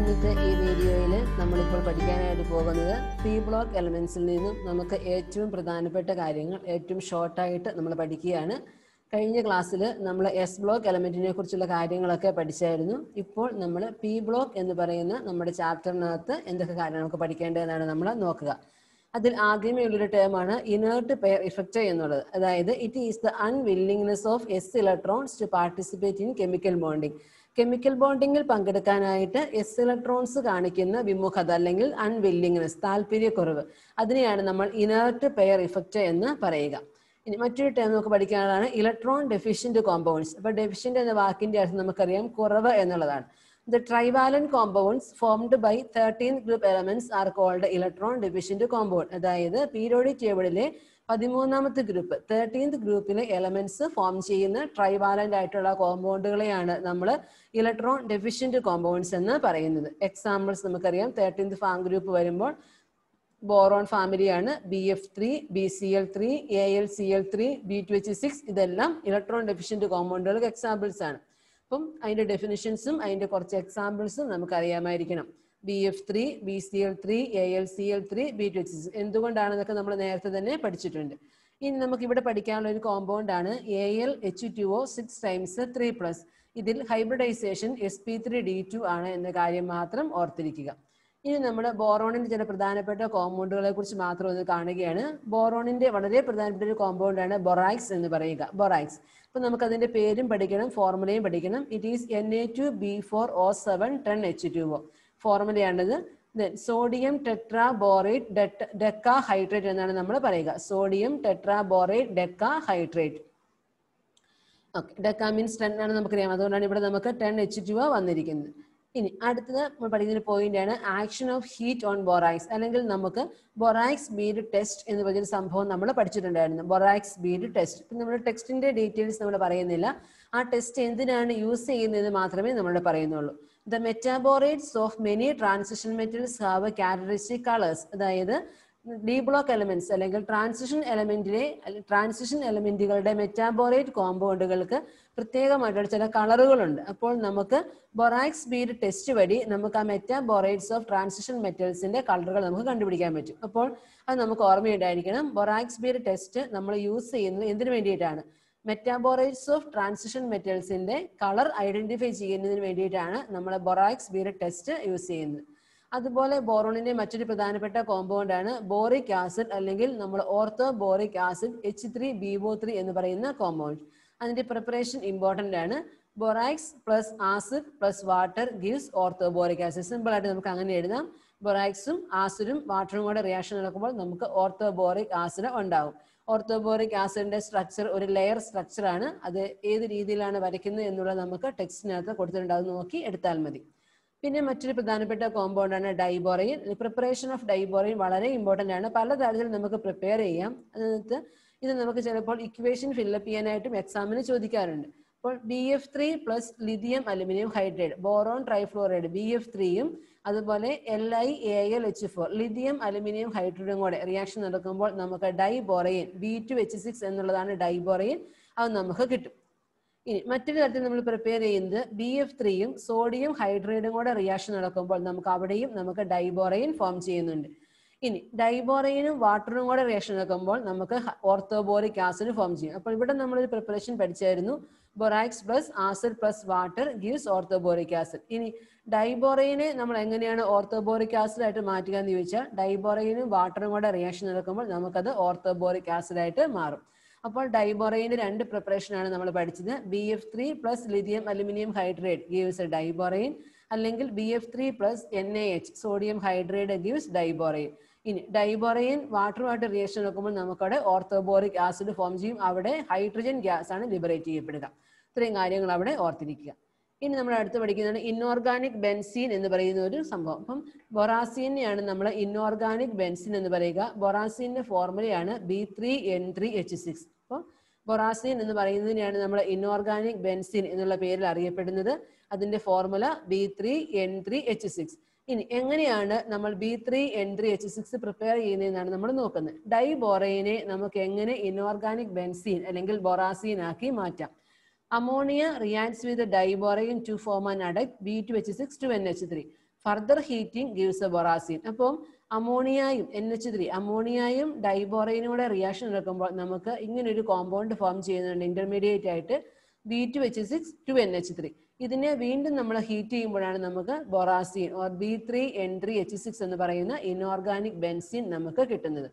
ഇന്നത്തെ ഈ വീഡിയോയിൽ നമ്മളിപ്പോൾ പഠിക്കാനായിട്ട് പോകുന്നത് പി ബ്ലോക്ക് എലമെന്റ്സിൽ നിന്നും നമുക്ക് ഏറ്റവും പ്രധാനപ്പെട്ട കാര്യങ്ങൾ ഏറ്റവും ഷോർട്ടായിട്ട് നമ്മൾ പഠിക്കുകയാണ് കഴിഞ്ഞ ക്ലാസ്സിൽ നമ്മൾ എസ് ബ്ലോക്ക് എലമെന്റിനെ കുറിച്ചുള്ള കാര്യങ്ങളൊക്കെ പഠിച്ചായിരുന്നു ഇപ്പോൾ നമ്മൾ പി ബ്ലോക്ക് എന്ന് പറയുന്ന നമ്മുടെ ചാപ്റ്ററിനകത്ത് എന്തൊക്കെ കാര്യങ്ങൾ നമുക്ക് പഠിക്കേണ്ടതെന്നാണ് നമ്മൾ നോക്കുക അതിൽ ആദ്യമേ ഉള്ളൊരു ടേമാണ് ഇനേർട്ട് പെയർ ഇഫക്റ്റ് എന്നുള്ളത് അതായത് it is the unwillingness of s electrons to participate in chemical bonding chemical ബോണ്ടിങ്ങിൽ പങ്കെടുക്കാനായിട്ട് എസ് ഇലക്ട്രോൺസ് കാണിക്കുന്ന വിമുഖത അല്ലെങ്കിൽ അൺവില്ലിങ്നെസ് താല്പര്യക്കുറവ് അതിനെയാണ് നമ്മൾ ഇനേർട്ട് പെയർ ഇഫക്റ്റ് എന്ന് പറയുക ഇനി മറ്റൊരു ടേം നമുക്ക് പഠിക്കാനുള്ളതാണ് ഇലക്ട്രോൺ ഡെഫിഷ്യന്റ് കോമ്പൗണ്ട്സ് അപ്പൊ ഡെഫിഷ്യന്റ് എന്ന വാക്കിന്റെ അർത്ഥം നമുക്കറിയാം കുറവ് എന്നുള്ളതാണ് The trivalent compounds formed by 13th group elements are called electron deficient compound. അതായത് പീരിയോഡിക് ടേബിളിലെ പതിമൂന്നാമത്തെ ഗ്രൂപ്പ് തേർട്ടീൻത് ഗ്രൂപ്പിലെ എലമെന്റ്സ് ഫോം ചെയ്യുന്ന ട്രൈവാലന്റ് ആയിട്ടുള്ള കോമ്പൗണ്ടുകളെയാണ് നമ്മൾ ഇലക്ട്രോൺ ഡെഫിഷ്യന്റ് കോമ്പൗണ്ട്സ് എന്ന് പറയുന്നത് എക്സാമ്പിൾസ് നമുക്കറിയാം തേർട്ടീൻത് ഫാം ഗ്രൂപ്പ് വരുമ്പോൾ ബോറോൺ ഫാമിലിയാണ് B F three B C L three A L C L three B two H six ഇതെല്ലാം ഇലക്ട്രോൺ ഡെഫിഷ്യന്റ് കോമ്പൗണ്ടുകൾക്ക് എക്സാമ്പിൾസ് ആണ് അപ്പം അതിന്റെ ഡെഫിനിഷൻസും അതിന്റെ കുറച്ച് എക്സാമ്പിൾസും നമുക്ക് അറിയാമായിരിക്കണം B F three B C L three A L C L three B two H six എന്തുകൊണ്ടാണെന്നൊക്കെ നമ്മൾ നേരത്തെ തന്നെ പഠിച്ചിട്ടുണ്ട് ഇനി നമുക്ക് ഇവിടെ പഠിക്കാനുള്ള ഒരു കോമ്പൗണ്ട് ആണ് A L H two O six times three plus ഇതിൽ hybridization S P three d two ആണ് എന്ന കാര്യം മാത്രം ഓർത്തിരിക്കുക ഇനി നമ്മൾ ബോറോണിന്റെ ചില പ്രധാനപ്പെട്ട കോമ്പൗണ്ടുകളെ കുറിച്ച് മാത്രം ഒന്ന് കാണുകയാണ് ബോറോണിന്റെ വളരെ പ്രധാനപ്പെട്ട ഒരു കോമ്പൗണ്ടാണ് ബൊറാക്സ് എന്ന് പറയുക ബൊറാക്സ് അപ്പൊ നമുക്ക് അതിന്റെ പേരും പഠിക്കണം ഫോർമുലയും പഠിക്കണം it is N A two B four O seven ten H two O ഫോർമുലയാണത് sodium tetraborate decahydrate എന്നാണ് നമ്മൾ പറയുക sodium tetraborate decahydrate okay deca means ten ആണ് നമുക്കറിയാം അതുകൊണ്ടാണ് ഇവിടെ നമുക്ക് ടെൻ എച്ച് ടു വന്നിരിക്കുന്നത് ഇനി അടുത്തത് നമ്മൾ പഠിക്കുന്ന പോയിന്റ് ആണ് action of heat on borax അല്ലെങ്കിൽ നമുക്ക് ബൊറാക്സ് ബീഡ് ടെസ്റ്റ് എന്ന് പറഞ്ഞൊരു സംഭവം നമ്മൾ പഠിച്ചിട്ടുണ്ടായിരുന്നു ബൊറാക്സ് ബീഡ് ടെസ്റ്റ് ഇപ്പം നമ്മുടെ ടെക്സ്റ്റിന്റെ ഡീറ്റെയിൽസ് നമ്മൾ പറയുന്നില്ല ആ ടെസ്റ്റ് എന്തിനാണ് യൂസ് ചെയ്യുന്നത് മാത്രമേ നമ്മൾ പറയുന്നുള്ളൂ the metaborates of many transition metals have characteristic colours അതായത് ഡി ബ്ലോക്ക് എലമെന്റ്സ് അല്ലെങ്കിൽ ട്രാൻസിഷൻ എലമെന്റിലെ ട്രാൻസിഷൻ എലമെന്റുകളുടെ മെറ്റാബോറേറ്റ് കോമ്പൗണ്ടുകൾക്ക് പ്രത്യേകമായിട്ടുള്ള ചില കളറുകളുണ്ട് അപ്പോൾ നമുക്ക് ബൊറാക്സ് ബീഡ് ടെസ്റ്റ് വഴി നമുക്ക് ആ മെറ്റാബോറേറ്റ്സ് ഓഫ് ട്രാൻസിഷൻ മെറ്റൽസിന്റെ കളറുകൾ നമുക്ക് കണ്ടുപിടിക്കാൻ പറ്റും അപ്പോൾ അത് നമുക്ക് ഓർമ്മയുണ്ടായിരിക്കണം ബൊറാക്സ് ബീഡ് ടെസ്റ്റ് നമ്മൾ യൂസ് ചെയ്യുന്നത് എന്തിനു വേണ്ടിയിട്ടാണ് മെറ്റാബോറേറ്റ്സ് ഓഫ് ട്രാൻസിഷൻ മെറ്റൽസിന്റെ കളർ ഐഡന്റിഫൈ ചെയ്യുന്നതിന് വേണ്ടിയിട്ടാണ് നമ്മൾ ബൊറാക്സ് ബീഡ് ടെസ്റ്റ് യൂസ് ചെയ്യുന്നത് അതുപോലെ ബോറോണിന്റെ മറ്റൊരു പ്രധാനപ്പെട്ട കോമ്പൗണ്ട് ആണ് ബോറിക് ആസിഡ് അല്ലെങ്കിൽ നമ്മൾ orthoboric acid H three B O three എന്ന് പറയുന്ന കോമ്പൗണ്ട് അതിന്റെ പ്രിപ്പറേഷൻ ഇമ്പോർട്ടന്റ് ആണ് borax plus acid plus water gives orthoboric acid simple ആയിട്ട് നമുക്ക് അങ്ങനെ എഴുതാം ബൊറാക്സും ആസിഡും വാട്ടറും കൂടെ റിയാക്ഷൻ നടക്കുമ്പോൾ നമുക്ക് ഓർത്തോ ബോറിക് ആസിഡ് ഉണ്ടാവും ഓർത്തോബോറിക് ആസിഡിന്റെ സ്ട്രക്ചർ ഒരു ലെയർ സ്ട്രക്ചർ ആണ് അത് ഏത് രീതിയിലാണ് വരയ്ക്കുന്നത് എന്നുള്ളത് നമുക്ക് ടെക്സ്റ്റിനകത്ത് കൊടുത്തിട്ടുണ്ട് അത് നോക്കി എടുത്താൽ മതി പിന്നെ മറ്റൊരു പ്രധാനപ്പെട്ട കോമ്പൗണ്ട് ആണ് ഡൈബോറൈൻ പ്രിപ്പറേഷൻ ഓഫ് ഡൈബോറൈൻ വളരെ ഇമ്പോർട്ടന്റ് ആണ് പല തരത്തിൽ നമുക്ക് പ്രിപ്പയർ ചെയ്യാം അതിനകത്ത് ഇത് നമുക്ക് ചിലപ്പോൾ ഇക്വേഷൻ ഫില്ലപ്പ് ചെയ്യാനായിട്ടും എക്സാമിന് ചോദിക്കാറുണ്ട് അപ്പോൾ B F three plus lithium aluminium hydrate boron trifluoride B F ത്രീയും അതുപോലെ L I A L H four lithium aluminium ഹൈഡ്രേറ്റും കൂടെ റിയാക്ഷൻ നടക്കുമ്പോൾ നമുക്ക് diborane B two H six എന്നുള്ളതാണ് ഡൈബോറൈൻ അത് നമുക്ക് കിട്ടും ഇനി മറ്റൊരു തരത്തിൽ നമ്മൾ പ്രിപ്പയർ ചെയ്യുന്നത് ബി എഫ് ത്രീയും സോഡിയം ഹൈഡ്രേറ്റും കൂടെ റിയാക്ഷൻ നടക്കുമ്പോൾ നമുക്ക് അവിടെയും നമുക്ക് ഡൈബോറൈൻ ഫോം ചെയ്യുന്നുണ്ട് ഇനി ഡൈബോറൈനും വാട്ടറും കൂടെ റിയാക്ഷൻ നടക്കുമ്പോൾ നമുക്ക് ഓർത്തോബോറിക് ആസിഡ് ഫോം ചെയ്യും അപ്പോൾ ഇവിടെ നമ്മളൊരു പ്രിപ്പറേഷൻ പഠിച്ചായിരുന്നു borax plus acid plus water gives orthoboric acid ഇനി ഡൈബോറൈനെ നമ്മൾ എങ്ങനെയാണ് ഓർത്തോബോറിക് ആസിഡ് ആയിട്ട് മാറ്റുക എന്ന് ചോദിച്ചാൽ ഡൈബോറൈനും വാട്ടറും കൂടെ റിയാക്ഷൻ നടക്കുമ്പോൾ നമുക്കത് ഓർത്തോബോറിക് ആസിഡ് ആയിട്ട് മാറും അപ്പോൾ ഡൈബോറൈൻ്റെ രണ്ട് പ്രിപ്പറേഷൻ ആണ് നമ്മൾ പഠിച്ചത് B F three plus lithium aluminium hydrate gives diborane അല്ലെങ്കിൽ B F three plus N A H sodium hydrate gives diborane ഇനി ഡൈബോറൈൻ വാട്ടറുമായിട്ട് റിയാക്ഷൻ നടക്കുമ്പോൾ നമുക്കവിടെ ഓർത്തോബോറിക് ആസിഡ് ഫോം ചെയ്യും അവിടെ ഹൈഡ്രജൻ ഗ്യാസ് ആണ് ലിബറേറ്റ് ചെയ്യപ്പെടുക ഇത്രയും കാര്യങ്ങൾ അവിടെ ഓർത്തിരിക്കുക ഇനി നമ്മൾ അടുത്ത് പഠിക്കുന്നതാണ് ഇൻഓർഗാനിക് ബെൻസീൻ എന്ന് പറയുന്ന ഒരു സംഭവം അപ്പം ബൊറാസീനെയാണ് നമ്മൾ ഇൻഓർഗാനിക് ബെൻസിൻ എന്ന് പറയുക ബൊറാസീന്റെ ഫോർമുലയാണ് B three N three H six അപ്പോൾ ബൊറാസീൻ എന്ന് പറയുന്നതിനെയാണ് നമ്മൾ ഇൻഓർഗാനിക് ബെൻസിൻ എന്നുള്ള പേരിൽ അറിയപ്പെടുന്നത് അതിന്റെ formula B three N three H six ഇനി എങ്ങനെയാണ് നമ്മൾ B three N three H six prepare ചെയ്യുന്നതെന്നാണ് നമ്മൾ നോക്കുന്നത് ഡൈബോറൈനെ നമുക്ക് എങ്ങനെ ഇൻഓർഗാനിക് ബെൻസീൻ അല്ലെങ്കിൽ ബൊറാസീൻ ആക്കി മാറ്റാം ammonia reacts with diborane to form an adduct B two H six two N H three further heating gives a borazine അപ്പം അമോണിയായും എൻ എച്ച് ത്രീ അമോണിയായും ഡൈബോറൈനും കൂടെ റിയാക്ഷൻ നടക്കുമ്പോൾ നമുക്ക് ഇങ്ങനെ ഒരു കോമ്പൗണ്ട് ഫോം ചെയ്യുന്നുണ്ട് ഇന്റർമീഡിയറ്റ് ആയിട്ട് B two H six two N H three ഇതിനെ വീണ്ടും നമ്മൾ ഹീറ്റ് ചെയ്യുമ്പോഴാണ് നമുക്ക് borazine or B three N three H six എന്ന് പറയുന്ന ഇനോർഗാനിക് ബെൻസിൻ നമുക്ക് കിട്ടുന്നത്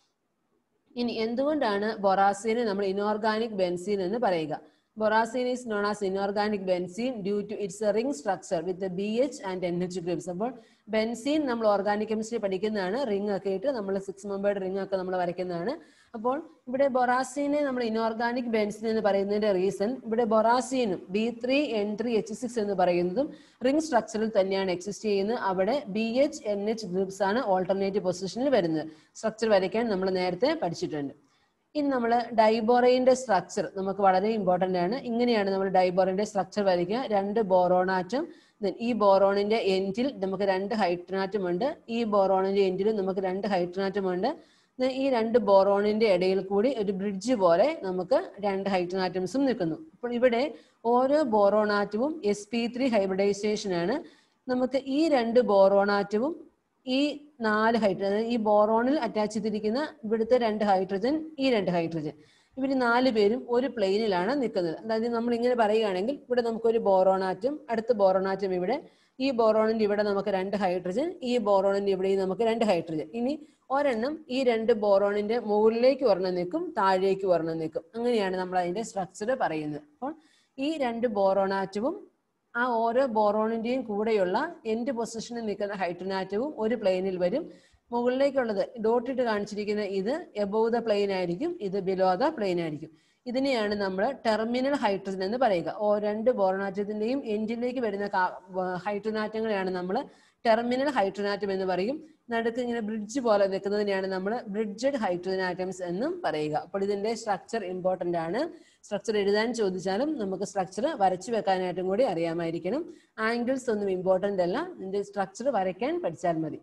ഇനി എന്തുകൊണ്ടാണ് ബൊറാസിനെ നമ്മൾ ഇനോർഗാനിക് ബെൻസിൻ എന്ന് പറയുക borazine is known as inorganic benzene due to its ring structure with B H and N H groups അപ്പോൾ ബെൻസീൻ നമ്മൾ ഓർഗാനിക് കെമിസ്ട്രി പഠിക്കുന്നതാണ് റിംഗ് ഒക്കെ ഇട്ട് നമ്മൾ സിക്സ് മെമ്പേർഡ് റിംഗ് ഒക്കെ നമ്മൾ വരയ്ക്കുന്നതാണ് അപ്പോൾ ഇവിടെ ബൊറാസീനെ നമ്മൾ ഇനോർഗാനിക് ബെൻസിൻ എന്ന് പറയുന്നതിന്റെ റീസൺ ഇവിടെ ബൊറാസീനും B three N three H six എന്ന് പറയുന്നതും റിംഗ് സ്ട്രക്ചറിൽ തന്നെയാണ് എക്സിസ്റ്റ് ചെയ്യുന്നത് അവിടെ B H N H groups ആണ് ഓൾട്ടർനേറ്റീവ് പൊസിഷനിൽ വരുന്നത് സ്ട്രക്ചർ വരയ്ക്കാൻ നമ്മൾ നേരത്തെ പഠിച്ചിട്ടുണ്ട് ഇനി നമ്മൾ ഡൈബോറൈൻ്റെ സ്ട്രക്ചർ നമുക്ക് വളരെ ഇമ്പോർട്ടൻ്റ് ആണ് ഇങ്ങനെയാണ് നമ്മൾ ഡൈബോറൈൻ്റെ സ്ട്രക്ചർ വരയ്ക്കുക രണ്ട് ബോറോണാറ്റം ഈ ബോറോണിന്റെ എൻഡിൽ നമുക്ക് രണ്ട് ഹൈഡ്രനാറ്റം ഉണ്ട് ഈ ബോറോണിന്റെ എൻഡിൽ നമുക്ക് രണ്ട് ഹൈഡ്രനാറ്റം ഉണ്ട് ഈ രണ്ട് ബോറോണിന്റെ ഇടയിൽ കൂടി ഒരു ബ്രിഡ്ജ് പോലെ നമുക്ക് രണ്ട് ഹൈഡ്രനാറ്റംസും നിൽക്കുന്നു അപ്പോൾ ഇവിടെ ഓരോ ബോറോണാറ്റവും എസ് പി ത്രീ ഹൈബ്രിഡൈസേഷൻ ആണ് നമുക്ക് ഈ രണ്ട് ബോറോണാറ്റവും ഈ നാല് ഹൈഡ്രജൻ ഈ ബോറോണിൽ അറ്റാച്ച് ചെയ്തിരിക്കുന്ന ഇവിടുത്തെ രണ്ട് ഹൈഡ്രജൻ ഈ രണ്ട് ഹൈഡ്രജൻ ഇവർ നാല് പേരും ഒരു പ്ലെയിനിലാണ് നിൽക്കുന്നത് അതായത് നമ്മൾ ഇങ്ങനെ പറയുകയാണെങ്കിൽ ഇവിടെ നമുക്കൊരു ബോറോണാറ്റും അടുത്ത ബോറോണാറ്റും ഇവിടെ ഈ ബോറോണിന്റെ ഇവിടെ നമുക്ക് രണ്ട് ഹൈഡ്രജൻ ഈ ബോറോണിന്റെ ഇവിടെയും നമുക്ക് രണ്ട് ഹൈഡ്രജൻ ഇനി ഒരെണ്ണം ഈ രണ്ട് ബോറോണിന്റെ മുകളിലേക്ക് ഒരെണ്ണം നിൽക്കും താഴേക്ക് ഒരെണ്ണം നിൽക്കും അങ്ങനെയാണ് നമ്മൾ അതിന്റെ സ്ട്രക്ചർ പറയുന്നത് അപ്പോൾ ഈ രണ്ട് ബോറോണാറ്റവും ആ ഓരോ ബോറോണിന്റെയും കൂടെയുള്ള എൻഡ് പൊസിഷനിൽ നിൽക്കുന്ന ഹൈഡ്രനാറ്റവും ഒരു പ്ലെയിനിൽ വരും മുകളിലേക്കുള്ളത് ഡോട്ടിട്ട് കാണിച്ചിരിക്കുന്ന ഇത് എബോവ് ദ പ്ലെയിൻ ആയിരിക്കും ഇത് ബിലോ ദ പ്ലെയിൻ ആയിരിക്കും ഇതിനെയാണ് നമ്മൾ ടെർമിനൽ ഹൈഡ്രജൻ എന്ന് പറയുക ഓ രണ്ട് ബോറോണാറ്റത്തിന്റെയും എൻജിനിലേക്ക് വരുന്ന ഹൈഡ്രനാറ്റങ്ങളെയാണ് നമ്മൾ ടെർമിനൽ ഹൈഡ്രനാറ്റം എന്ന് പറയും നടുക്ക് ഇങ്ങനെ ബ്രിഡ്ജ് പോലെ നിൽക്കുന്നതിനെയാണ് നമ്മൾ ബ്രിഡ്ജഡ് ഹൈഡ്രജൻ ആറ്റംസ് എന്നും പറയുക അപ്പോൾ ഇതിന്റെ സ്ട്രക്ചർ ഇമ്പോർട്ടന്റ് ആണ് സ്ട്രക്ചർ എഴുതാൻ ചോദിച്ചാലും നമുക്ക് സ്ട്രക്ചർ വരച്ചു വെക്കാനായിട്ടും കൂടി അറിയാമായിരിക്കണം ആംഗിൾസ് ഒന്നും ഇമ്പോർട്ടന്റ് അല്ല ഇതിന്റെ സ്ട്രക്ചർ വരയ്ക്കാൻ പഠിച്ചാൽ മതി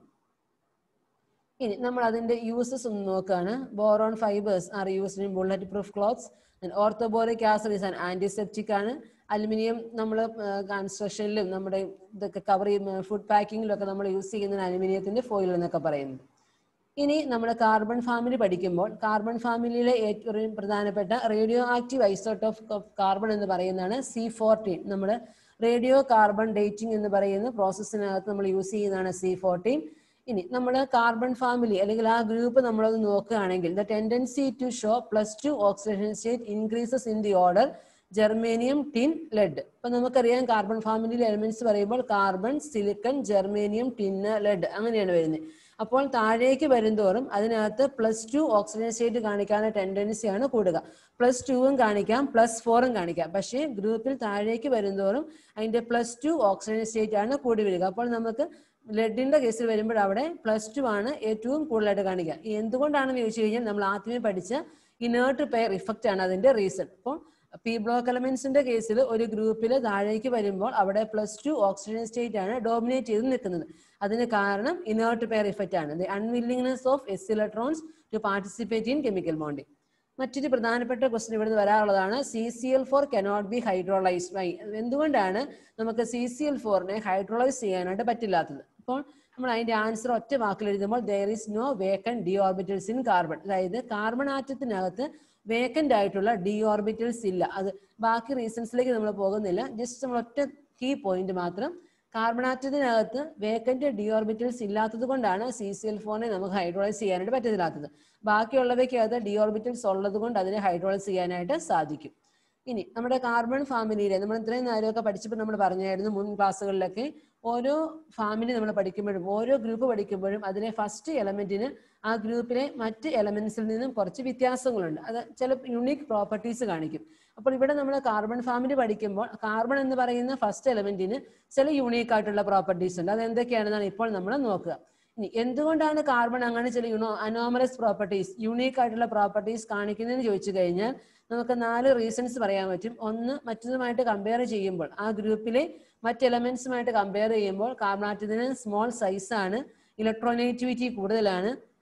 ഇനി നമ്മൾ അതിന്റെ യൂസസ് ഒന്ന് നോക്കുകയാണ് boron fibres are used in bulletproof clothes orthoboric acid is an antiseptic ആണ് അലുമിനിയം നമ്മൾ കൺസ്ട്രക്ഷനിലും നമ്മുടെ ഇതൊക്കെ കവർ ചെയ്യുന്ന ഫുഡ് പാക്കിങ്ങിലും ഒക്കെ നമ്മൾ യൂസ് ചെയ്യുന്ന അലുമിനിയത്തിന്റെ ഫോയിൽ എന്നൊക്കെ പറയുന്നത് ഇനി നമ്മൾ കാർബൺ ഫാമിലി പഠിക്കുമ്പോൾ കാർബൺ ഫാമിലിയിലെ ഏറ്റവും പ്രധാനപ്പെട്ട radioactive isotope of carbon എന്ന് പറയുന്നതാണ് സി ഫോർട്ടീൻ നമ്മൾ റേഡിയോ കാർബൺ ഡേറ്റിംഗ് എന്ന് പറയുന്ന പ്രോസസ്സിനകത്ത് നമ്മൾ യൂസ് ചെയ്യുന്നതാണ് സി ഫോർട്ടീൻ ഇനി നമ്മൾ കാർബൺ ഫാമിലി അല്ലെങ്കിൽ ആ ഗ്രൂപ്പ് നമ്മളത് നോക്കുകയാണെങ്കിൽ the tendency to show plus two oxidation state increases in the order germanium tin lead ഇപ്പൊ നമുക്കറിയാം കാർബൺ ഫാമിലിയിലെ എലിമെന്റ്സ് പറയുമ്പോൾ carbon silicon germanium tin lead അങ്ങനെയാണ് വരുന്നത് അപ്പോൾ താഴേക്ക് വരുന്തോറും അതിനകത്ത് പ്ലസ് ടു ഓക്സിജൻ സ്റ്റേറ്റ് കാണിക്കാനുള്ള ടെൻഡൻസിയാണ് കൂടുക പ്ലസ് ടുവും കാണിക്കാം പ്ലസ് ഫോറും കാണിക്കാം പക്ഷേ ഗ്രൂപ്പിൽ താഴേക്ക് വരുന്തോറും അതിന്റെ പ്ലസ് ടു ഓക്സിജൻ സ്റ്റേറ്റ് ആണ് കൂടി വരിക അപ്പോൾ നമുക്ക് ലെഡിന്റെ കേസിൽ വരുമ്പോൾ അവിടെ പ്ലസ് ടു ആണ് ഏറ്റവും കൂടുതലായിട്ട് കാണിക്കുക എന്തുകൊണ്ടാണെന്ന് ചോദിച്ചു കഴിഞ്ഞാൽ നമ്മൾ ആദ്യമേ പഠിച്ച ഇനേർട്ട് പെയർ ഇഫക്റ്റ് ആണ് അതിന്റെ റീസൺ അപ്പോൾ പി ബ്ലോക്ക് എലമെന്റ്സിന്റെ കേസിൽ ഒരു ഗ്രൂപ്പിൽ താഴേക്ക് വരുമ്പോൾ അവിടെ പ്ലസ് ടു ഓക്സിജൻ സ്റ്റേറ്റ് ആണ് ഡോമിനേറ്റ് ചെയ്ത് നിൽക്കുന്നത് അതിന് കാരണം ഇനേർട്ട് പെയർ ഇഫക്റ്റ് ആണ് the unwillingness of s electrons to participate in chemical bonding മറ്റൊരു പ്രധാനപ്പെട്ട ക്വസ്റ്റ്യൻ ഇവിടുന്ന് വരാറുള്ളതാണ് C C L four cannot be hydrolyse by എന്തുകൊണ്ടാണ് നമുക്ക് സി സി എൽ ഫോറിനെ ഹൈഡ്രോളൈസ് ചെയ്യാനായിട്ട് പറ്റില്ലാത്തത് അപ്പോൾ നമ്മൾ അതിന്റെ ആൻസർ ഒറ്റ വാക്കിൽ എഴുതുമ്പോൾ there is no vacant d orbitals in carbon അതായത് കാർബൺ ആറ്റത്തിനകത്ത് വേക്കന്റ് ആയിട്ടുള്ള ഡി ഓർബിറ്റൽസ് ഇല്ല അത് ബാക്കി റീസൺസിലേക്ക് നമ്മൾ പോകുന്നില്ല ജസ്റ്റ് നമ്മൾ ഒറ്റ കീ പോയിന്റ് മാത്രം കാർബൺ ആറ്റത്തിനകത്ത് വേക്കന്റ് ഡി ഓർബിറ്റൽസ് ഇല്ലാത്തത് കൊണ്ടാണ് സി സി എൽ ഫോറിനെ നമുക്ക് ഹൈഡ്രോളൈസ് ചെയ്യാനായിട്ട് പറ്റത്തില്ലാത്തത് ബാക്കിയുള്ളവയ്ക്കകത്ത് ഡി ഓർബിറ്റൽസ് ഉള്ളത് കൊണ്ട് അതിനെ ഹൈഡ്രോളൈസ് ചെയ്യാനായിട്ട് സാധിക്കും ഇനി നമ്മുടെ കാർബൺ ഫാമിലിയിലെ നമ്മൾ ഇത്രയും നേരമൊക്കെ പഠിച്ചപ്പോൾ നമ്മൾ പറഞ്ഞായിരുന്നു മുൻ ക്ലാസ്സുകളിലൊക്കെ ഓരോ ഫാമിലി നമ്മൾ പഠിക്കുമ്പോഴും ഓരോ ഗ്രൂപ്പ് പഠിക്കുമ്പോഴും അതിലെ ഫസ്റ്റ് എലമെന്റിന് ആ ഗ്രൂപ്പിലെ മറ്റ് എലമെന്റ്സിൽ നിന്നും കുറച്ച് വ്യത്യാസങ്ങളുണ്ട് അത് ചില യുണീക്ക് പ്രോപ്പർട്ടീസ് കാണിക്കും അപ്പോൾ ഇവിടെ നമ്മൾ കാർബൺ ഫാമിലി പഠിക്കുമ്പോൾ കാർബൺ എന്ന് പറയുന്ന ഫസ്റ്റ് എലമെന്റിന് ചില യുണീക്ക് ആയിട്ടുള്ള പ്രോപ്പർട്ടീസ് ഉണ്ട് അത് എന്തൊക്കെയാണെന്നാണ് ഇപ്പോൾ നമ്മൾ നോക്കുക ഇനി എന്തുകൊണ്ടാണ് കാർബൺ അങ്ങനെ ചില യുണോ അനോമലസ് പ്രോപ്പർട്ടീസ് യുണീക്ക് ആയിട്ടുള്ള പ്രോപ്പർട്ടീസ് കാണിക്കുന്നതെന്ന് ചോദിച്ചു കഴിഞ്ഞാൽ നമുക്ക് നാല് റീസൺസ് പറയാൻ പറ്റും ഒന്ന് മറ്റൊന്നുമായിട്ട് കമ്പയർ ചെയ്യുമ്പോൾ ആ ഗ്രൂപ്പിലെ മറ്റ് എലമെന്റ്സുമായിട്ട് കമ്പയർ ചെയ്യുമ്പോൾ കാർബണാറ്റത്തിന് സ്മോൾ സൈസ് ആണ് ഇലക്ട്രോനെഗറ്റിവിറ്റി കൂടുതലാണ്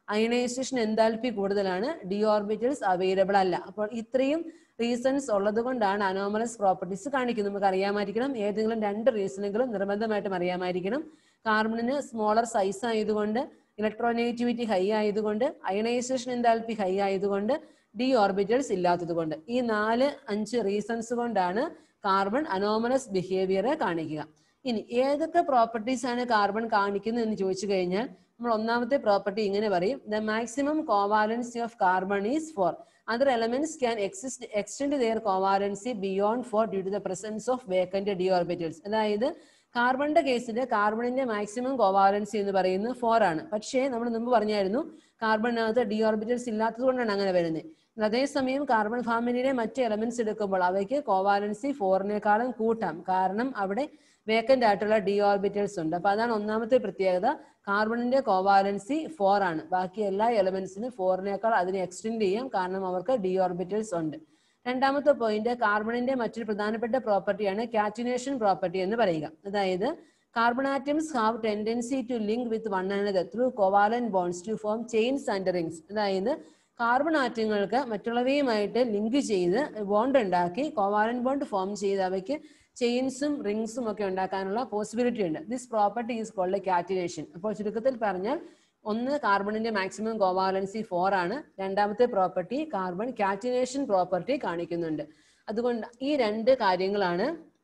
അയണൈസേഷൻ എന്താൽപി കൂടുതലാണ് ഡി ഓർബിറ്റൽസ് അവൈലബിൾ അല്ല അപ്പോൾ ഇത്രയും റീസൺസ് ഉള്ളത് കൊണ്ടാണ് അനോമലസ് പ്രോപ്പർട്ടീസ് കാണിക്കുന്നത് നമുക്ക് അറിയാമായിരിക്കണം ഏതെങ്കിലും രണ്ട് റീസണെങ്കിലും നിർബന്ധമായിട്ടും അറിയാമായിരിക്കണം കാർബണിന് സ്മോളർ സൈസ് ആയതുകൊണ്ട് ഇലക്ട്രോനെഗറ്റിവിറ്റി ഹൈ ആയതുകൊണ്ട് അയണൈസേഷൻ എന്താൽപി ഹൈ ആയതുകൊണ്ട് ഡി ഓർബിറ്റൽസ് ഇല്ലാത്തത് കൊണ്ട് ഈ നാല് അഞ്ച് റീസൺസ് കൊണ്ടാണ് കാർബൺ അനോമലസ് ബിഹേവിയർ കാണിക്കുക ഇനി ഏതൊക്കെ പ്രോപ്പർട്ടീസ് ആണ് കാർബൺ കാണിക്കുന്നത് എന്ന് ചോദിച്ചു കഴിഞ്ഞാൽ നമ്മൾ ഒന്നാമത്തെ പ്രോപ്പർട്ടി ഇങ്ങനെ പറയും the maximum covalency of carbon is four other elements can exist extend their covalency beyond four due to the presence of vacant d orbitals അതായത് കാർബണിന്റെ കേസിൽ കാർബണിന്റെ മാക്സിമം കോവാലൻസി എന്ന് പറയുന്നത് ഫോർ ആണ് പക്ഷേ നമ്മൾ മുമ്പ് പറഞ്ഞായിരുന്നു കാർബണിനകത്ത് ഡി ഓർബിറ്റൽസ് ഇല്ലാത്തത് കൊണ്ടാണ് അങ്ങനെ വരുന്നത് അതേസമയം കാർബൺ ഫാമിലിയിലെ മറ്റ് എലമെന്റ്സ് എടുക്കുമ്പോൾ അവയ്ക്ക് കോവാലൻസി ഫോറിനേക്കാളും കൂട്ടാം കാരണം അവിടെ വേക്കന്റ് ആയിട്ടുള്ള ഡി ഓർബിറ്റൽസ് ഉണ്ട് അപ്പൊ അതാണ് ഒന്നാമത്തെ പ്രത്യേകത കാർബണിന്റെ കോവാലൻസി ഫോർ ആണ് ബാക്കി എല്ലാ എലമെന്റ്സിനും ഫോറിനേക്കാൾ അതിനെ എക്സ്റ്റെൻഡ് ചെയ്യാം കാരണം അവർക്ക് ഡി ഓർബിറ്റൽസ് ഉണ്ട് രണ്ടാമത്തെ പോയിന്റ് കാർബണിന്റെ മറ്റൊരു പ്രധാനപ്പെട്ട പ്രോപ്പർട്ടിയാണ് കാറ്റിനേഷൻ പ്രോപ്പർട്ടി എന്ന് പറയുക അതായത് carbon atoms have tendency to link with one another through covalent bonds to form chains and rings അതായത് കാർബൺ ആറ്റങ്ങൾക്ക് മറ്റുള്ളവയുമായിട്ട് ലിങ്ക് ചെയ്ത് ബോണ്ട് ഉണ്ടാക്കി കോവാലൻ ബോണ്ട് ഫോം ചെയ്ത് അവയ്ക്ക് ചെയിൻസും റിങ്സും ഒക്കെ ഉണ്ടാക്കാനുള്ള പോസിബിലിറ്റി ഉണ്ട് this property is called catenation അപ്പോൾ ചുരുക്കത്തിൽ പറഞ്ഞാൽ ഒന്ന് കാർബണിന്റെ മാക്സിമം കോവാലൻസി ഫോർ ആണ് രണ്ടാമത്തെ പ്രോപ്പർട്ടി കാർബൺ കാറ്റിനേഷൻ പ്രോപ്പർട്ടി കാണിക്കുന്നുണ്ട് അതുകൊണ്ട് ഈ രണ്ട് കാര്യങ്ങളാണ്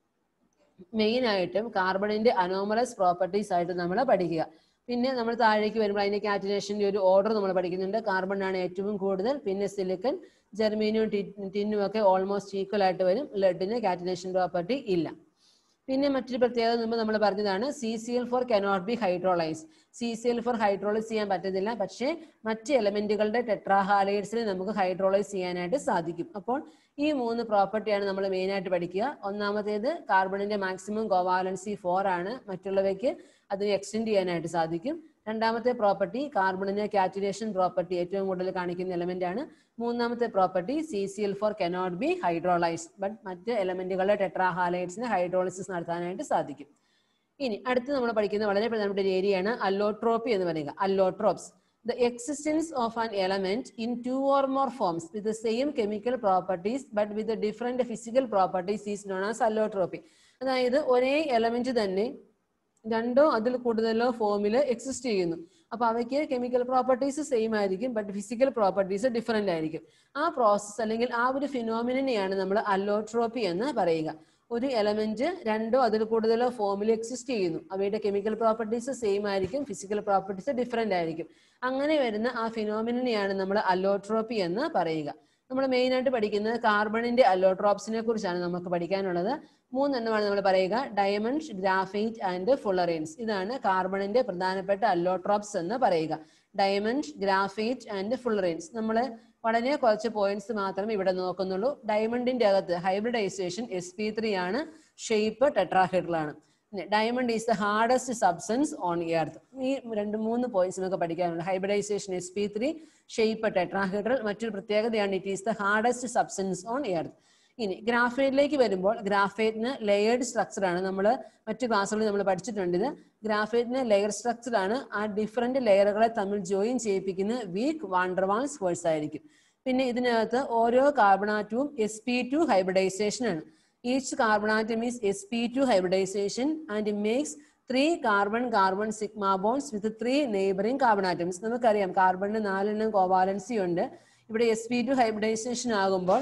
മെയിൻ ആയിട്ടും കാർബണിന്റെ അനോമലസ് പ്രോപ്പർട്ടീസ് ആയിട്ട് നമ്മൾ പഠിക്കുക പിന്നെ നമ്മൾ താഴേക്ക് വരുമ്പോൾ അതിന്റെ കാറ്റിനേഷന്റെ ഒരു ഓർഡർ നമ്മൾ പഠിക്കുന്നുണ്ട് കാർബൺ ആണ് ഏറ്റവും കൂടുതൽ പിന്നെ സിലിക്കൺ ജെർമീനിയും ടിന്നും ഒക്കെ ഓൾമോസ്റ്റ് ഈക്വൽ ആയിട്ട് വരും ലെഡിന് കാറ്റിനേഷൻ പ്രോപ്പർട്ടി ഇല്ല പിന്നെ മറ്റൊരു പ്രത്യേകത മുമ്പ് നമ്മൾ പറഞ്ഞതാണ് C C L four cannot be hydrolyse C C L four hydrolyse ചെയ്യാൻ പറ്റത്തില്ല പക്ഷേ മറ്റ് എലമെന്റുകളുടെ ടെട്രാഹാലൈഡ്സിൽ നമുക്ക് ഹൈഡ്രോളൈസ് ചെയ്യാനായിട്ട് സാധിക്കും അപ്പോൾ ഈ മൂന്ന് പ്രോപ്പർട്ടിയാണ് നമ്മൾ മെയിൻ ആയിട്ട് പഠിക്കുക ഒന്നാമത്തേത് കാർബണിന്റെ മാക്സിമം കോവാലൻസി ഫോർ ആണ് മറ്റുള്ളവയ്ക്ക് അതിനെ എക്സ്റ്റെൻഡ് ചെയ്യാനായിട്ട് സാധിക്കും രണ്ടാമത്തെ പ്രോപ്പർട്ടി കാർബണിന് കാറ്റുലേഷൻ പ്രോപ്പർട്ടി ഏറ്റവും കൂടുതൽ കാണിക്കുന്ന എലമെന്റ് ആണ് മൂന്നാമത്തെ property C C L four cannot be hydrolyse but മറ്റ് എലമെന്റുകളുടെ ടെട്രാഹാലൈഡ്സിന് ഹൈഡ്രോളിസിസ് നടത്താനായിട്ട് സാധിക്കും ഇനി അടുത്ത് നമ്മൾ പഠിക്കുന്ന വളരെ പ്രധാനപ്പെട്ട ഒരു ഏരിയയാണ് അല്ലോട്രോപ്പി എന്ന് പറയുക അല്ലോട്രോപ്സ് the existence of an element in two or more forms with the same chemical properties but with the different physical properties is known as allotropy അതായത് ഒരേ എലമെന്റ് തന്നെ രണ്ടോ അതിൽ കൂടുതലോ ഫോമിൽ എക്സിസ്റ്റ് ചെയ്യുന്നു അപ്പൊ അവയ്ക്ക് കെമിക്കൽ പ്രോപ്പർട്ടീസ് സെയിം ആയിരിക്കും ബട്ട് ഫിസിക്കൽ പ്രോപ്പർട്ടീസ് ഡിഫറെന്റ് ആയിരിക്കും ആ പ്രോസസ്സ് അല്ലെങ്കിൽ ആ ഒരു ഫിനോമിനെയാണ് നമ്മൾ അല്ലോട്രോപ്പി എന്ന് പറയുക ഒരു എലമെന്റ് രണ്ടോ അതിൽ കൂടുതലോ ഫോമിൽ എക്സിസ്റ്റ് ചെയ്യുന്നു അവയുടെ കെമിക്കൽ പ്രോപ്പർട്ടീസ് സെയിം ആയിരിക്കും ഫിസിക്കൽ പ്രോപ്പർട്ടീസ് ഡിഫറെന്റ് ആയിരിക്കും അങ്ങനെ വരുന്ന ആ ഫിനോമിനെയാണ് നമ്മൾ അല്ലോട്രോപ്പി എന്ന് പറയുക നമ്മൾ മെയിൻ ആയിട്ട് പഠിക്കുന്നത് കാർബണിന്റെ അല്ലോട്രോപ്സിനെ കുറിച്ചാണ് നമുക്ക് പഠിക്കാനുള്ളത് മൂന്നെണ്ണമാണ് നമ്മൾ പറയുക ഡയമണ്ട് ഗ്രാഫൈറ്റ് ആൻഡ് ഫുളറൈൻസ് ഇതാണ് കാർബണിന്റെ പ്രധാനപ്പെട്ട അല്ലോട്രോപ്സ് എന്ന് പറയുക ഡയമണ്ട് ഗ്രാഫൈറ്റ് ആൻഡ് ഫുളറൈൻസ് നമ്മൾ വളരെ കുറച്ച് പോയിന്റ്സ് മാത്രമേ ഇവിടെ നോക്കുന്നുള്ളൂ ഡയമണ്ടിന്റെ അകത്ത് ഹൈബ്രിഡൈസേഷൻ എസ് പി ത്രീ ആണ് ഷേപ്പ് ടെട്രാഹെഡ്രലാണ് diamond is the hardest substance on earth ഈ രണ്ട് മൂന്ന് പോയിന്റ്സ് നമുക്ക് പഠിക്കാനുണ്ട് hybridisation S P three shape tetrahedral മറ്റൊരു പ്രത്യേകതയാണ് it is the hardest substance on earth ഇനി ഗ്രാഫൈറ്റിലേക്ക് വരുമ്പോൾ ഗ്രാഫൈറ്റിന് ലെയേർഡ് സ്ട്രക്ചർ ആണ് നമ്മൾ മറ്റു ക്ലാസ്സുകളിൽ നമ്മൾ പഠിച്ചിട്ടുണ്ട് ഇത് ഗ്രാഫൈറ്റിന് ലെയർ സ്ട്രക്ചർ ആണ് ആ ഡിഫറെന്റ് ലെയറുകളെ തമ്മിൽ ജോയിൻ ചെയ്യിപ്പിക്കുന്ന വീക്ക് വാണ്ടർവാൾസ് ഫോഴ്സ് ആയിരിക്കും പിന്നെ ഇതിനകത്ത് ഓരോ കാർബണാറ്റവും എസ് പി ടു ഹൈബ്രിഡൈസേഷൻ ആണ് each carbon atom is S P two hybridisation and makes three carbon carbon sigma bonds with three neighbouring carbon atoms നമുക്കറിയാം കാർബണിന് നാലെണ്ണം കോവാലൻസി ഉണ്ട് ഇവിടെ എസ് പി ടു ഹൈബ്രിഡൈസേഷൻ ആകുമ്പോൾ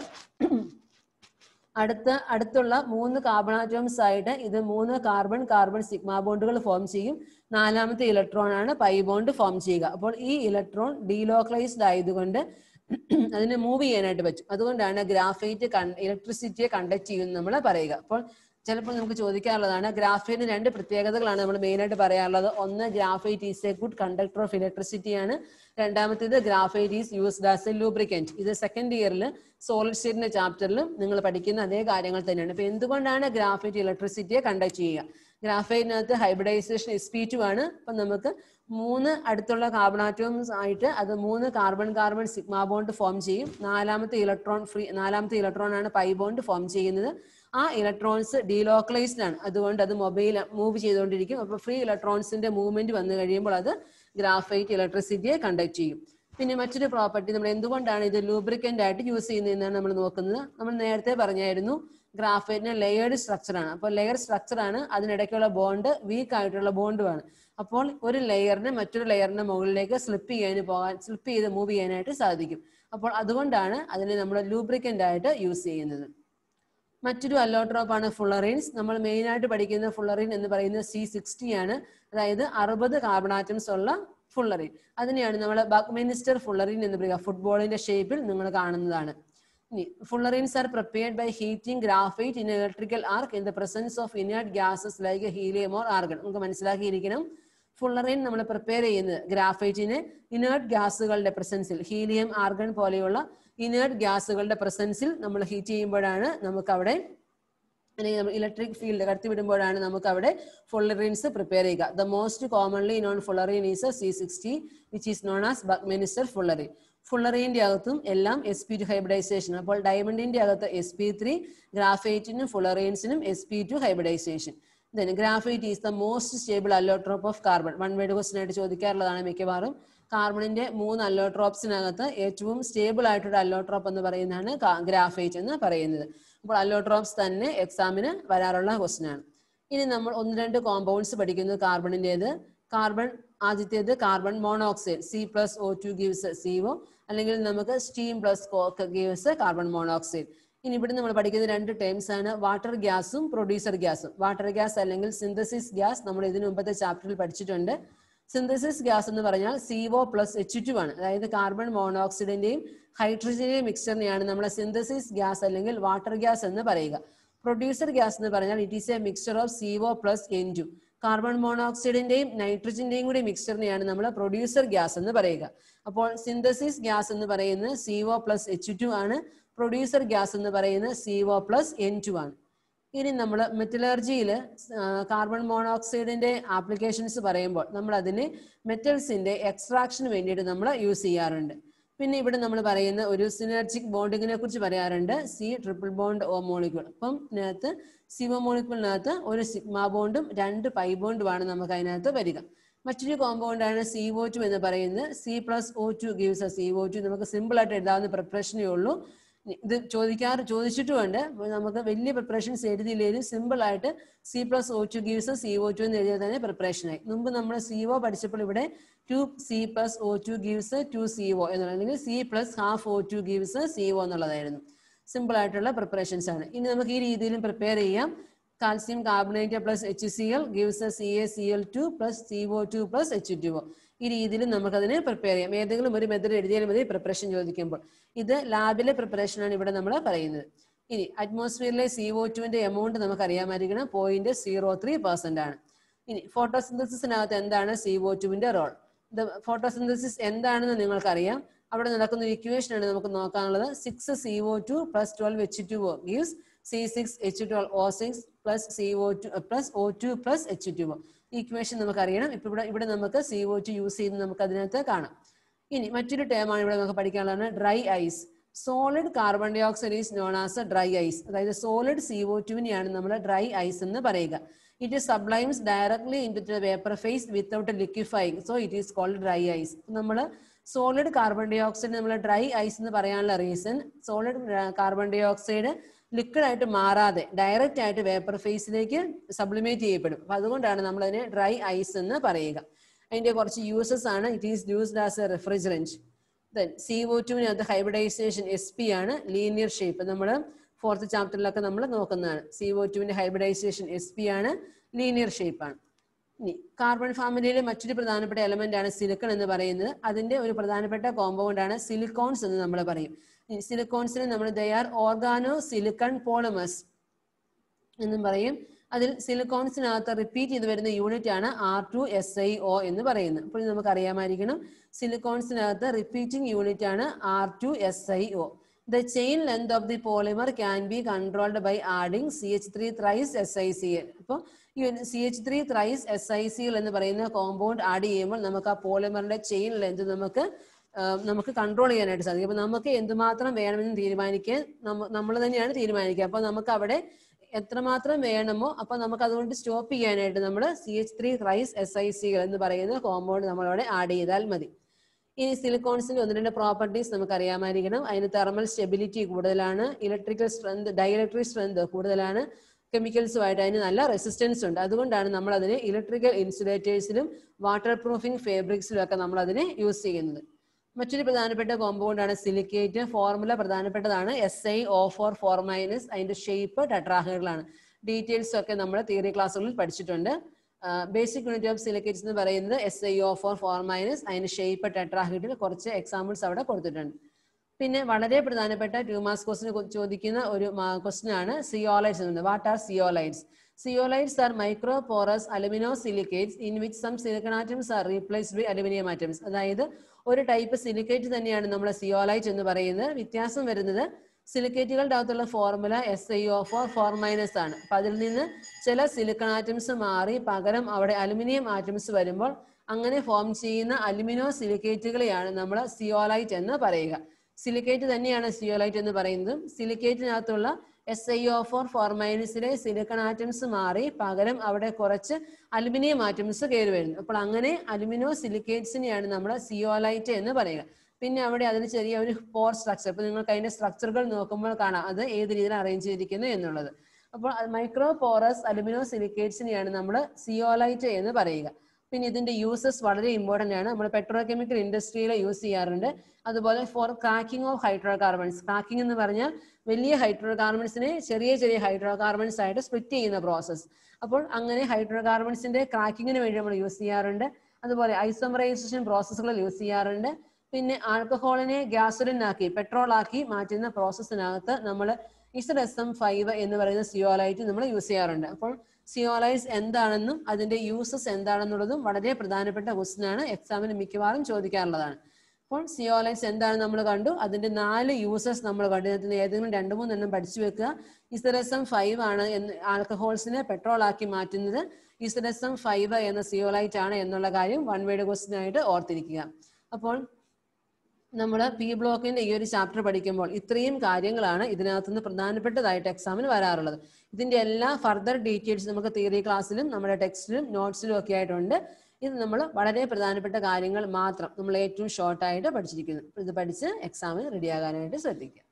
അടുത്ത അടുത്തുള്ള മൂന്ന് കാർബൺ ആറ്റോംസ് ആയിട്ട് ഇത് മൂന്ന് കാർബൺ കാർബൺ സിഗ്മ ബോണ്ടുകൾ ഫോം ചെയ്യും നാലാമത്തെ ഇലക്ട്രോൺ ആണ് പൈ ബോണ്ട് ഫോം ചെയ്യുക അപ്പോൾ ഈ ഇലക്ട്രോൺ ഡീലോക്കലൈസ്ഡ് ആയതുകൊണ്ട് അതിനെ മൂവ് ചെയ്യാനായിട്ട് പറ്റും അതുകൊണ്ടാണ് ഗ്രാഫൈറ്റ് ഇലക്ട്രിസിറ്റിയെ കണ്ടക്ട് ചെയ്യുമെന്ന് നമ്മൾ പറയുക അപ്പോൾ ചിലപ്പോൾ നമുക്ക് ചോദിക്കാറുള്ളതാണ് ഗ്രാഫൈറ്റിന് രണ്ട് പ്രത്യേകതകളാണ് നമ്മൾ മെയിൻ ആയിട്ട് പറയാറുള്ളത് ഒന്ന് graphite is a good conductor of electricity ആണ് രണ്ടാമത്തേത് graphite is used as a lubricant ഇത് സെക്കൻഡ് ഇയറിൽ സോളിഡ് സ്റ്റേറ്റിന്റെ ചാപ്റ്ററിലും നിങ്ങൾ പഠിക്കുന്ന അതേ കാര്യങ്ങൾ തന്നെയാണ് ഇപ്പൊ എന്തുകൊണ്ടാണ് ഗ്രാഫൈറ്റ് ഇലക്ട്രിസിറ്റിയെ കണ്ടക്ട് ചെയ്യുക ഗ്രാഫൈറ്റിനകത്ത് ഹൈബ്രിഡൈസേഷൻ എസ് പി ടു ആണ് അപ്പൊ നമുക്ക് മൂന്ന് അടുത്തുള്ള കാർബൺ ആറ്റോംസ് ആയിട്ട് അത് മൂന്ന് carbon carbon sigma bond form ചെയ്യും നാലാമത്തെ ഇലക്ട്രോൺ ഫ്രീ നാലാമത്തെ ഇലക്ട്രോൺ ആണ് പൈ ബോണ്ട് ഫോം ചെയ്യുന്നത് ആ ഇലക്ട്രോൺസ് ഡീലോക്കലൈസ്ഡ് ആണ് അതുകൊണ്ട് അത് മൊബൈൽ മൂവ് ചെയ്തുകൊണ്ടിരിക്കും അപ്പൊ ഫ്രീ ഇലക്ട്രോൺസിന്റെ മൂവ്മെന്റ് വന്നു കഴിയുമ്പോൾ അത് ഗ്രാഫൈറ്റ് ഇലക്ട്രിസിറ്റിയെ കണ്ടക്ട് ചെയ്യും പിന്നെ മറ്റൊരു പ്രോപ്പർട്ടി നമ്മൾ എന്തുകൊണ്ടാണ് ഇത് ലൂബ്രിക്കന്റ് ആയിട്ട് യൂസ് ചെയ്യുന്നതെന്നാണ് നമ്മൾ നോക്കുന്നത് നമ്മൾ നേരത്തെ പറഞ്ഞായിരുന്നു ഗ്രാഫൈറ്റിന് ലെയേർഡ് സ്ട്രക്ചർ ആണ് അപ്പോൾ ലെയർ സ്ട്രക്ചർ ആണ് അതിനിടയ്ക്കുള്ള ബോണ്ട് വീക്ക് ആയിട്ടുള്ള ബോണ്ടുമാണ് അപ്പോൾ ഒരു ലെയറിന് മറ്റൊരു ലെയറിന്റെ മുകളിലേക്ക് സ്ലിപ്പ് ചെയ്യാൻ പോകാൻ സ്ലിപ്പ് ചെയ്ത് മൂവ് ചെയ്യാനായിട്ട് സാധിക്കും അപ്പോൾ അതുകൊണ്ടാണ് അതിനെ നമ്മൾ ലൂബ്രിക്കന്റ് ആയിട്ട് യൂസ് ചെയ്യുന്നത് മറ്റൊരു അല്ലോട്രോപ്പ് ആണ് ഫുള്ളറീൻസ് നമ്മൾ മെയിൻ ആയിട്ട് പഠിക്കുന്ന ഫുള്ളറീൻ എന്ന് പറയുന്നത് സി സിക്സ്റ്റി ആണ് അതായത് അറുപത് കാർബൺ ആറ്റംസ് ഉള്ള ഫുള്ളറിൻ അതിനെയാണ് നമ്മൾ ബക്മിനിസ്റ്റർ ഫുള്ളറിൻ എന്ന് പറയുക ഫുട്ബോളിന്റെ ഷേപ്പിൽ നിങ്ങൾ കാണുന്നതാണ് ഇനി fullerenes are prepared by heating graphite in electrical arc in the presence of inert gases like helium or argon നമുക്ക് മനസ്സിലാക്കിയിരിക്കണം ഫുള്ളറിൻ നമ്മൾ പ്രിപ്പയർ ചെയ്യുന്നത് ഗ്രാഫൈറ്റിനെ ഇനേർട്ട് ഗ്യാസുകളുടെ പ്രസൻസിൽ ഹീലിയം ആർഗൺ പോലെയുള്ള ഇനേർട്ട് ഗ്യാസുകളുടെ പ്രസൻസിൽ നമ്മൾ ഹീറ്റ് ചെയ്യുമ്പോഴാണ് നമുക്ക് അവിടെ അല്ലെങ്കിൽ നമ്മൾ ഇലക്ട്രിക് ഫീൽഡ് കടത്തിവിടുമ്പോഴാണ് നമുക്ക് അവിടെ ഫുള്ളറിൻസ് പ്രിപ്പയർ ചെയ്യുക the most commonly known fullerene is C sixty which is known as buckminsterfullerene ഫുള്ളറിന്റെ അകത്തും എല്ലാം എസ് പി ടു ഹൈബ്രിഡൈസേഷൻ അപ്പോൾ ഡയമണ്ടിന്റെ അകത്ത് എസ് പി ത്രീ ഗ്രാഫൈറ്റിനും ഫുള്ളറൈൻസിനും S P two hybridisation then graphite is the most stable allotrope of carbon one word question ആയിട്ട് ചോദിക്കാറുള്ളതാണ് മിക്കവാറും കാർബണിന്റെ മൂന്ന് അല്ലോട്രോപ്സിനകത്ത് ഏറ്റവും സ്റ്റേബിൾ ആയിട്ടൊരു അല്ലോട്രോപ്പ് എന്ന് പറയുന്നതാണ് ഗ്രാഫൈറ്റ് എന്ന് പറയുന്നത് അപ്പോൾ അല്ലോട്രോപ്സ് തന്നെ എക്സാമിന് വരാറുള്ള ക്വസ്റ്റൻ ആണ് ഇനി നമ്മൾ ഒന്ന് രണ്ട് കോമ്പൗണ്ട്സ് പഠിക്കുന്നു കാർബണിൻ്റെത് കാർബൺ ആദ്യത്തേത് carbon monoxide C plus O two gives C O അല്ലെങ്കിൽ നമുക്ക് steam plus coke gives carbon monoxide ഇനി ഇവിടെ നമ്മൾ പഠിക്കുന്ന രണ്ട് ടേംസ് ആണ് വാട്ടർ ഗ്യാസും പ്രൊഡ്യൂസർ ഗ്യാസും വാട്ടർ ഗ്യാസ് അല്ലെങ്കിൽ സിന്തസിസ് ഗ്യാസ് നമ്മൾ ഇതിനു മുമ്പത്തെ ചാപ്റ്ററിൽ പഠിച്ചിട്ടുണ്ട് സിന്തസിസ് ഗ്യാസ് എന്ന് പറഞ്ഞാൽ C O plus H two ആണ് അതായത് കാർബൺ മോണോക്സൈഡിന്റെയും ഹൈഡ്രജന്റെയും മിക്സ്ചറിനെയാണ് നമ്മൾ സിന്തസിസ് ഗ്യാസ് അല്ലെങ്കിൽ വാട്ടർ ഗ്യാസ് എന്ന് പറയുക പ്രൊഡ്യൂസർ ഗ്യാസ് എന്ന് പറഞ്ഞാൽ it is a mixture of C O plus N two carbon മോണോക്സൈഡിന്റെയും നൈട്രജന്റെയും കൂടി മിക്സ്ചറിനെയാണ് നമ്മൾ പ്രൊഡ്യൂസർ ഗ്യാസ് എന്ന് പറയുക അപ്പോൾ സിന്തസിസ് ഗ്യാസ് എന്ന് പറയുന്നത് C O plus H two ആണ് പ്രൊഡ്യൂസർ ഗ്യാസ് എന്ന് പറയുന്നത് C O plus N two ആണ് ഇനി നമ്മൾ മെറ്റലർജിയിൽ കാർബൺ മോണോക്സൈഡിന്റെ ആപ്ലിക്കേഷൻസ് പറയുമ്പോൾ നമ്മൾ അതിന് മെറ്റൽസിന്റെ എക്സ്ട്രാക്ഷന് വേണ്ടിയിട്ട് നമ്മൾ യൂസ് ചെയ്യാറുണ്ട് പിന്നെ ഇവിടെ നമ്മൾ പറയുന്ന ഒരു സിനർജിക് ബോണ്ടിങ്ങിനെ കുറിച്ച് പറയാറുണ്ട് C triple bond O molecule അപ്പം ഇതിനകത്ത് സിവോ മോളിക്യൂളിനകത്ത് ഒരു സിഗ്മ ബോണ്ടും രണ്ട് പൈ ബോണ്ടുമാണ് നമുക്ക് അതിനകത്ത് വരിക മറ്റൊരു കോമ്പൗണ്ട് ആണ് സി ഒ ടു എന്ന് പറയുന്നത് C plus O two gives C O two നമുക്ക് സിമ്പിൾ ആയിട്ട് എഴുതാവുന്ന പ്രിപ്പറേഷനേ ഉള്ളൂ ഇത് ചോദിക്കാറ് ചോദിച്ചിട്ടുമുണ്ട് നമുക്ക് വലിയ പ്രിപ്പറേഷൻസ് എഴുതിയില്ലെങ്കിലും സിമ്പിൾ ആയിട്ട് C plus O two gives C O two എന്ന് എഴുതിയാൽ തന്നെ പ്രിപ്പറേഷനായി മുമ്പ് നമ്മൾ സി ഒ പഠിച്ചപ്പോൾ ഇവിടെ two C plus O two gives two C O എന്നുള്ള അല്ലെങ്കിൽ C plus half O two gives C O എന്നുള്ളതായിരുന്നു സിമ്പിൾ ആയിട്ടുള്ള പ്രിപ്പറേഷൻസ് ആണ് ഇനി നമുക്ക് ഈ രീതിയിലും പ്രിപ്പയർ ചെയ്യാം calcium carbonate plus H C L gives C A C L two plus C O two plus H two O ഈ രീതിയിൽ നമുക്കതിനെ പ്രിപ്പയർ ചെയ്യാം ഏതെങ്കിലും ഒരു മെത്തേഡ് എഴുതിയാലും മതി പ്രിപ്പറേഷൻ ചോദിക്കുമ്പോൾ ഇത് ലാബിലെ പ്രിപ്പറേഷൻ ആണ് ഇവിടെ നമ്മൾ പറയുന്നത് ഇനി അറ്റ്മോസ്ഫിയറിലെ സി ഒ ടുവിന്റെ എമൗണ്ട് നമുക്ക് അറിയാമായിരിക്കണം പോയിന്റ് സീറോ ത്രീ പെർസെന്റ് ആണ് ഇനി ഫോട്ടോസിന്തസിസിനകത്ത് എന്താണ് സി ഒ ടുവിന്റെ റോൾ ഫോട്ടോസിന്തസിസ് എന്താണെന്ന് നിങ്ങൾക്കറിയാം അവിടെ നടക്കുന്ന ഒരു ഇക്വേഷൻ ആണ് നമുക്ക് നോക്കാനുള്ളത് six C O two plus twelve H two O gives C six H twelve O six plus C O two plus O two plus H two O equation നമുക്കറിയണം ഇപ്പൊ ഇവിടെ ഇവിടെ നമുക്ക് സി ഒ ടു യൂസ് ചെയ്ത് നമുക്ക് അതിനകത്ത് കാണാം ഇനി മറ്റൊരു ടേമാണ് ഇവിടെ നമുക്ക് പഠിക്കാനുള്ളതാണ് dry ice solid carbon dioxide is known as dry ice അതായത് സോളിഡ് സി ഒ ടുവിനെയാണ് നമ്മൾ ഡ്രൈ ഐസ് എന്ന് പറയുക it is sublimes directly into vapour phase without liquefying so it is cold dry ice നമ്മൾ solid carbon dioxide നമ്മൾ dry ice എന്ന് പറയാനുള്ള reason solid carbon dioxide liquid ആയിട്ട് മാറാതെ ഡയറക്റ്റ് ആയിട്ട് vapour ഫേസിലേക്ക് സബ്ലിമേറ്റ് ചെയ്യപ്പെടും അപ്പൊ അതുകൊണ്ടാണ് നമ്മൾ അതിനെ ഡ്രൈ ഐസ് എന്ന് പറയുക അതിന്റെ കുറച്ച് യൂസസ് ആണ് it is used as a refrigerant then C O ടുവിനകത്ത് ഹൈബ്രിഡൈസേഷൻ എസ് പി ആണ് ലീനിയർ ഷേപ്പ് നമ്മൾ ഫോർത്ത് ചാപ്റ്ററിലൊക്കെ നമ്മൾ നോക്കുന്നതാണ് സി ഒ ടുവിന്റെ ഹൈബ്രിഡൈസേഷൻ എസ് പി ആണ് ലീനിയർ ഷേപ്പ് ആണ് ഇനി കാർബൺ ഫാമിലിയിലെ മറ്റൊരു പ്രധാനപ്പെട്ട എലമെന്റ് ആണ് സിലിക്കൺ എന്ന് പറയുന്നത് അതിന്റെ ഒരു പ്രധാനപ്പെട്ട കോമ്പൗണ്ട് ആണ് സിലിക്കോൺസ് എന്ന് നമ്മൾ പറയും സിലിക്കോൺസിന് നമ്മൾ ദയാർ ഓർഗാനോ സിലിക്കൺ പോളിമേഴ്സ് എന്നും പറയും അതിൽ സിലിക്കോൺസിനകത്ത് റിപ്പീറ്റ് ചെയ്ത് വരുന്ന യൂണിറ്റ് ആണ് R two S I O എന്ന് പറയുന്നത് അപ്പോൾ നമുക്ക് അറിയാമായിരിക്കണം സിലിക്കോൺസിനകത്ത് റിപ്പീറ്റിംഗ് യൂണിറ്റ് ആണ് R two S I O the chain length of the polymer can be controlled by adding C H three thrice S I C L അപ്പോൾ ഈ C H three thrice S I C L എന്ന് പറയുന്ന compound add ചെയ്യുമ്പോൾ നമുക്ക് ആ പോളിമറിന്റെ chain length നമുക്ക് നമുക്ക് control ചെയ്യാനായിട്ട് സാധിക്കും അപ്പൊ നമുക്ക് എന്തുമാത്രം വേണമെന്ന് തീരുമാനിക്കാൻ നമ്മൾ തന്നെയാണ് തീരുമാനിക്കുക അപ്പൊ നമുക്ക് അവിടെ എത്രമാത്രം വേണമോ അപ്പൊ നമുക്ക് അതുകൊണ്ട് സ്റ്റോപ്പ് ചെയ്യാനായിട്ട് നമ്മൾ C H three thrice S I C എന്ന് പറയുന്ന കോമ്പൗണ്ട് നമ്മളവിടെ ആഡ് ചെയ്താൽ മതി ഇനി സിലിക്കോൺസിന്റെ ഒന്ന് രണ്ട് പ്രോപ്പർട്ടീസ് നമുക്ക് അറിയാമായിരിക്കണം അതിന് തെർമൽ സ്റ്റെബിലിറ്റി കൂടുതലാണ് ഇലക്ട്രിക്കൽ സ്ട്രെങ്ത് ഡൈഇലക്ട്രിക് സ്ട്രെങ്ത് കൂടുതലാണ് കെമിക്കൽസുമായിട്ട് അതിന് നല്ല റെസിസ്റ്റൻസ് ഉണ്ട് അതുകൊണ്ടാണ് നമ്മൾ അതിനെ ഇലക്ട്രിക്കൽ ഇൻസുലേറ്റേഴ്സിലും വാട്ടർ പ്രൂഫിംഗ് ഫേബ്രിക്സിലും ഒക്കെ നമ്മൾ അതിനെ യൂസ് ചെയ്യുന്നത് മറ്റൊരു പ്രധാനപ്പെട്ട കോമ്പൗണ്ടാണ് സിലിക്കേറ്റ് ഫോർമുല പ്രധാനപ്പെട്ടതാണ് S I O four four minus അതിന്റെ ഷേപ്പ് ടെട്രാഹൈഡ്രലാണ് ഡീറ്റെയിൽസ് ഒക്കെ നമ്മൾ തിയറി ക്ലാസ്സുകളിൽ പഠിച്ചിട്ടുണ്ട് ബേസിക് യൂണിറ്റ് ഓഫ് സിലിക്കേറ്റ്സ് എന്ന് പറയുന്നത് S I O four four minus അതിന്റെ ഷേപ്പ് ടെട്രാഹൈഡ്രിൽ കുറച്ച് എക്സാമ്പിൾസ് അവിടെ കൊടുത്തിട്ടുണ്ട് പിന്നെ വളരെ പ്രധാനപ്പെട്ട ടു മാസ് ക്വസ്റ്റിന് ചോദിക്കുന്ന ഒരു ക്വസ്റ്റ്യൻ ആണ് സിയോലൈറ്റ്സ് എന്നത് what are zeolites zeolites are microporous aluminosilicates in which some silicon atoms are replaced by aluminium atoms അതായത് ഒരു ടൈപ്പ് സിലിക്കേറ്റ് തന്നെയാണ് നമ്മൾ സിയോലൈറ്റ് എന്ന് പറയുന്നത് വ്യത്യാസം വരുന്നത് സിലിക്കേറ്റുകളുടെ അകത്തുള്ള formula S I O four four minus ആണ് അപ്പൊ അതിൽ നിന്ന് ചില സിലിക്കൺ ആറ്റംസ് മാറി പകരം അവിടെ അലുമിനിയം ആറ്റംസ് വരുമ്പോൾ അങ്ങനെ ഫോം ചെയ്യുന്ന അലുമിനോ സിലിക്കേറ്റുകളെയാണ് നമ്മൾ സിയോലൈറ്റ് എന്ന് പറയുക സിലിക്കേറ്റ് തന്നെയാണ് സിയോലൈറ്റ് എന്ന് പറയുന്നതും സിലിക്കേറ്റിനകത്തുള്ള S I O four four മൈനസിലെ സിലിക്കൺ ആറ്റംസ് മാറി പകരം അവിടെ കുറച്ച് അലുമിനിയം ആറ്റംസ് കയറി വരുന്നു അപ്പോൾ അങ്ങനെ അലുമിനോ സിലിക്കേറ്റ്സിനെയാണ് നമ്മൾ സിയോലൈറ്റ് എന്ന് പറയുക പിന്നെ അവിടെ അതിന് ചെറിയ ഒരു പോർ സ്ട്രക്ചർ ഇപ്പൊ നിങ്ങൾക്ക് അതിന്റെ സ്ട്രക്ചറുകൾ നോക്കുമ്പോൾ കാണാം അത് ഏത് രീതിയിൽ അറേഞ്ച് ചെയ്തിരിക്കുന്നു എന്നുള്ളത് അപ്പോൾ മൈക്രോ പോറസ് അലുമിനോ സിലിക്കേറ്റ്സിനെയാണ് നമ്മൾ സിയോലൈറ്റ് എന്ന് പറയുക പിന്നെ ഇതിന്റെ യൂസസ് വളരെ ഇമ്പോർട്ടന്റ് ആണ് നമ്മൾ പെട്രോ കെമിക്കൽ ഇൻഡസ്ട്രിയിൽ യൂസ് ചെയ്യാറുണ്ട് അതുപോലെ for cracking of hydrocarbons cracking എന്ന് പറഞ്ഞാൽ വലിയ ഹൈഡ്രോ കാർബൺസിനെ ചെറിയ ചെറിയ ഹൈഡ്രോ കാർബൺസ് ആയിട്ട് സ്പ്ലിറ്റ് ചെയ്യുന്ന പ്രോസസ്സ് അപ്പോൾ അങ്ങനെ ഹൈഡ്രോ കാർബൺസിന്റെ ക്രാക്കിങ്ങിന് വേണ്ടി നമ്മൾ യൂസ് ചെയ്യാറുണ്ട് അതുപോലെ ഐസോമറൈസേഷൻ പ്രോസസ്സുകൾ യൂസ് ചെയ്യാറുണ്ട് പിന്നെ ആൽക്കഹോളിനെ ഗ്യാസുലിൻ ആക്കി പെട്രോൾ ആക്കി മാറ്റുന്ന പ്രോസസ്സിനകത്ത് നമ്മൾ ഇസഡ് എസ് എം ഫൈവ് എന്ന് പറയുന്ന സിയോലൈറ്റ് നമ്മൾ യൂസ് ചെയ്യാറുണ്ട് അപ്പോൾ സിയോലൈറ്റ്സ് എന്താണെന്നും അതിന്റെ യൂസസ് എന്താണെന്നുള്ളതും വളരെ പ്രധാനപ്പെട്ട ക്വസ്റ്റ്യൻ ആണ് എക്സാമിന് മിക്കവാറും ചോദിക്കാറുള്ളതാണ് അപ്പോൾ സിയോലൈറ്റ്സ് എന്താണ് നമ്മൾ കണ്ടു അതിന്റെ നാല് യൂസസ് നമ്മൾ കണ്ടു ഇതിനകത്ത് ഏതെങ്കിലും രണ്ട് മൂന്നെണ്ണം പഠിച്ചു വെക്കുക ഇസറസം ഫൈവ് ആണ് എന്ന് ആൽക്കഹോൾസിനെ പെട്രോൾ ആക്കി മാറ്റുന്നത് ഇസറസം ഫൈവ് എന്ന സിയോലൈറ്റ് ആണ് എന്നുള്ള കാര്യം വൺ വേഡ് ക്വസ്റ്റ്യൻ ആയിട്ട് ഓർത്തിരിക്കുക അപ്പോൾ നമ്മൾ പി ബ്ലോക്കിന്റെ ഈ ഒരു ചാപ്റ്റർ പഠിക്കുമ്പോൾ ഇത്രയും കാര്യങ്ങളാണ് ഇതിനകത്തുനിന്ന് പ്രധാനപ്പെട്ടതായിട്ട് എക്സാമിന് വരാറുള്ളത് ഇതിന്റെ എല്ലാ ഫർദർ ഡീറ്റെയിൽസ് നമുക്ക് തിയറി ക്ലാസ്സിലും നമ്മുടെ ടെക്സ്റ്റിലും നോട്ട്സിലും ഒക്കെ ആയിട്ടുണ്ട് ഇത് നമ്മൾ വളരെ പ്രധാനപ്പെട്ട കാര്യങ്ങൾ മാത്രം നമ്മൾ ഏറ്റവും ഷോർട്ടായിട്ട് പഠിച്ചിരിക്കുന്നു ഇത് പഠിച്ച് എക്സാമിന് റെഡിയാകാനായിട്ട് ശ്രദ്ധിക്കുക